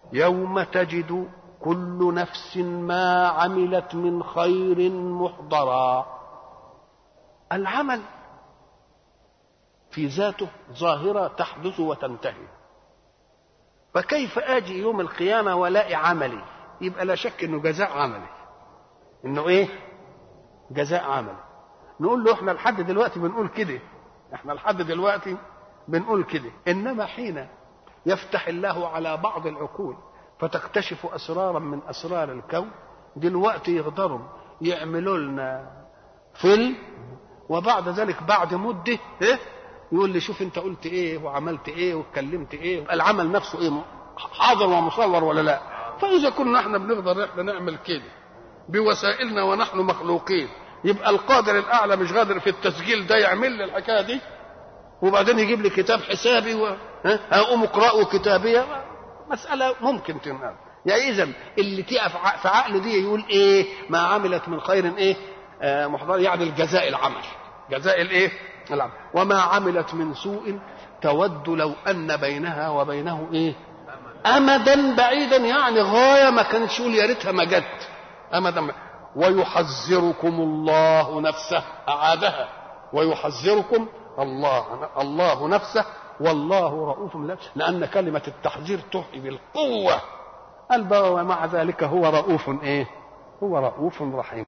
يوم تجد كل نفس ما عملت من خير محضرا العمل في ذاته ظاهرة تحدث وتنتهي فكيف اجي يوم القيامة والاقي عملي يبقى لا شك انه جزاء عملي انه ايه جزاء عملي نقول له احنا لحد دلوقتي بنقول كده احنا لحد دلوقتي بنقول كده انما حين يفتح الله على بعض العقول فتكتشف اسرارا من اسرار الكون دلوقتي يقدروا يعملوا لنا فيلم وبعد ذلك بعد مده إيه؟ يقول لي شوف انت قلت ايه وعملت ايه واتكلمت ايه العمل نفسه ايه حاضر ومصور ولا لا فاذا كنا احنا بنقدر احنا نعمل كده بوسائلنا ونحن مخلوقين يبقى القادر الاعلى مش قادر في التسجيل ده يعمل لي الحكايه دي وبعدين يجيب لي كتاب حسابي و... ها اقوم اقراه كتابيه مساله ممكن تنقل يعني اذا اللي تقف في عقله دي يقول ايه ما عملت من خير ايه آه محضر يعني الجزاء العمل جزاء الايه العمل وما عملت من سوء تود لو ان بينها وبينه ايه امدا بعيدا يعني غايه ما كانش يقول يا ريتها ما جت امدا ويحذركم الله نفسه اعادها ويحذركم الله الله نفسه والله رؤوف لان كلمه التحذير تحيي بالقوه قال ومع ذلك هو رؤوف ايه هو رؤوف رحيم